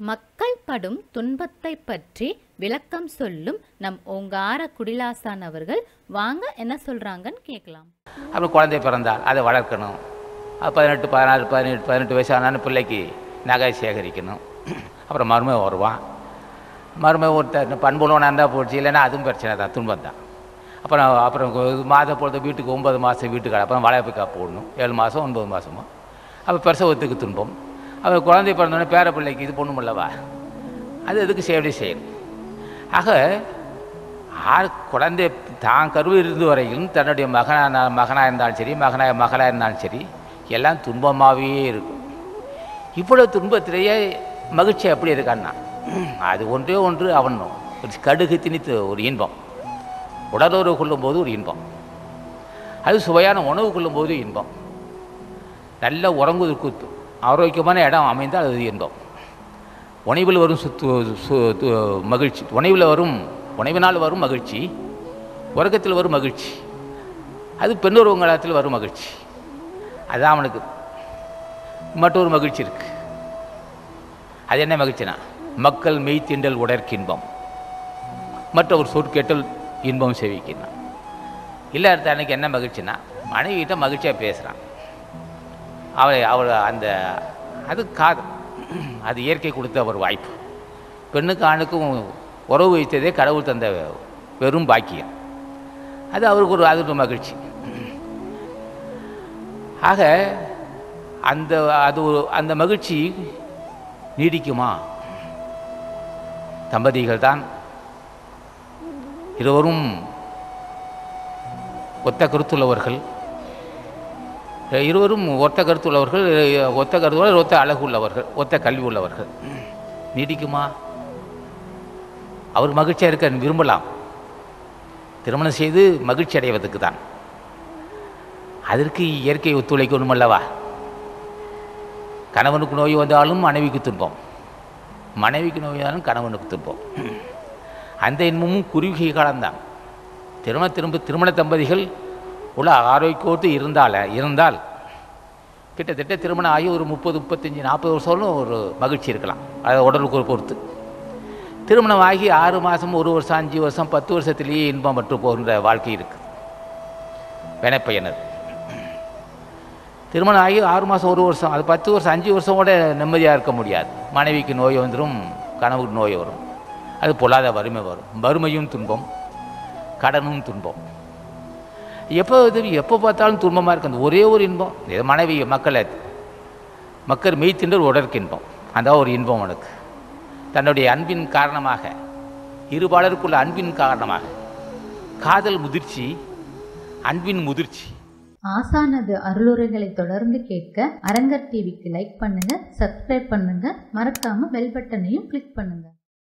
மக்கள் படும் துன்பத்தை பற்றி விளக்கம் சொல்லும் நம் ஓங்கார குடிலாசான் அவர்கள் வாங்க என்ன சொல்றாங்கன்னு கேட்கலாம் அப்புறம் குழந்தை பிறந்தால் அதை வளர்க்கணும் அது பதினெட்டு பதினாறு பதினெட்டு பதினெட்டு வயசு ஆனாலும் பிள்ளைக்கு நகை சேகரிக்கணும் அப்புறம் மருமகன் வருவான் மருமகன் ஒருத்தர் பண்புள்ளவனாக இருந்தால் போச்சு இல்லைன்னா அதுவும் பிரச்சனை தான் துன்பம் தான் அப்புறம் அப்புறம் கொ- மாத பொழுது வீட்டுக்கு ஒன்பது மாதம் வீட்டுக்கு அப்புறம் வளர்ப்புக்கா போடணும் ஏழு மாதம் ஒன்பது மாதமோ அப்போ பிரசவத்துக்கு துன்பம் அப்போ குழந்தை பிறந்தோடனே பேர பிள்ளைக்கு இது பொண்ணும் அல்லவா அது எதுக்கு சேவை செய்யணும் ஆக ஆர் குழந்தை தான் கருவில் இருந்து வரையிலும் தன்னுடைய மகனாக மகனாக இருந்தாலும் சரி மகனாக மகளாக இருந்தாலும் சரி எல்லாம் துன்பமாகவே இருக்கும் இவ்வளோ துன்பத்திலேயே மகிழ்ச்சி எப்படி இருக்கான்னா அது ஒன்றே ஒன்று அவன் ஒரு கடுகு திணித்து ஒரு இன்பம் உடலுறவு கொள்ளும்போது ஒரு இன்பம் அது சுவையான உணவு கொள்ளும்போது இன்பம் நல்ல உறங்குவதற்கு ஆரோக்கியமான இடம் அமைந்தால் அது இன்பம் உணவில் வரும் சுத்து சு து- மகிழ்ச்சி உணவில் வரும் உணவினால் வரும் மகிழ்ச்சி உறக்கத்தில் வரும் மகிழ்ச்சி அது பெண்ணுறவங்களத்தில் வரும் மகிழ்ச்சி அதுதான் அவனுக்கு மற்றொரு மகிழ்ச்சி இருக்கு அது என்ன மகிழ்ச்சினா மக்கள் மெய் திண்டல் உடற்கின்பம் மற்ற ஒரு சொற்கேட்டல் இன்பம் செவிக்கினான் இல்லை அடுத்த அன்னைக்கு என்ன மகிழ்ச்சினா மனைவிகிட்ட மகிழ்ச்சியாக பேசுகிறான் அவளை அவள் அந்த அது காதல் அது இயற்கை கொடுத்த ஒரு வாய்ப்பு பெண்ணுக்கு ஆணுக்கும் உறவு வைத்ததே கடவுள் தந்த பெரும் பாக்கியம் அது அவருக்கு ஒரு அது ஒரு மகிழ்ச்சி ஆக அந்த அது ஒரு அந்த மகிழ்ச்சி நீடிக்குமா தம்பதிகள் தான் இருவரும் ஒத்த கருத்துள்ளவர்கள் இருவரும் ஒத்த கருத்துள்ளவர்கள் ஒத்த கருத்துள்ளவர்கள் ஒத்த அழகு உள்ளவர்கள் ஒத்த கல்வி உள்ளவர்கள் நீடிக்குமா அவர் மகிழ்ச்சியாக இருக்க விரும்பலாம் திருமணம் செய்து மகிழ்ச்சி அடைவதற்கு தான் அதற்கு இயற்கை ஒத்துழைக்கணும் அல்லவா கணவனுக்கு நோய் வந்தாலும் மனைவிக்கு துன்பம் மனைவிக்கு நோய் வந்தாலும் கணவனுக்கு துன்பம் அந்த இன்பமும் குறுகிய காலம்தான் திருமண திரும்ப திருமண தம்பதிகள் உள்ள ஆரோக்கியோடு இருந்தால இருந்தால் கிட்டத்தட்ட திருமணம் ஆகி ஒரு முப்பது முப்பத்தஞ்சு நாற்பது வருஷம்னு ஒரு மகிழ்ச்சி இருக்கலாம் அது உடலுக்கு ஒரு பொறுத்து திருமணம் ஆகி ஆறு மாதம் ஒரு வருஷம் அஞ்சு வருஷம் பத்து வருஷத்துலேயே இன்பம் மற்றும் போகின்ற வாழ்க்கை இருக்குது வினைப்பயனர் திருமணம் ஆகி ஆறு மாதம் ஒரு வருஷம் அது பத்து வருஷம் அஞ்சு வருஷம் கூட நிம்மதியாக இருக்க முடியாது மனைவிக்கு நோய் வந்துடும் கணவனுக்கு நோய் வரும் அது பொல்லாத வறுமை வரும் வறுமையும் துன்பம் கடனும் துன்பம் எப்போ இது எப்போ பார்த்தாலும் துன்பமாக இருக்கு அந்த ஒரே ஒரு இன்பம் இது மனைவி மக்களை மக்கள் மெய் திண்டர் உடற்கு இன்பம் அந்த ஒரு இன்பம் அவனுக்கு தன்னுடைய அன்பின் காரணமாக இருபாலருக்குள்ள அன்பின் காரணமாக காதல் முதிர்ச்சி அன்பின் முதிர்ச்சி ஆசானது அருளுரைகளை தொடர்ந்து கேட்க அரங்கர் டிவிக்கு லைக் பண்ணுங்க சப்ஸ்கிரைப் பண்ணுங்க மறக்காம பெல் பட்டனையும் கிளிக் பண்ணுங்க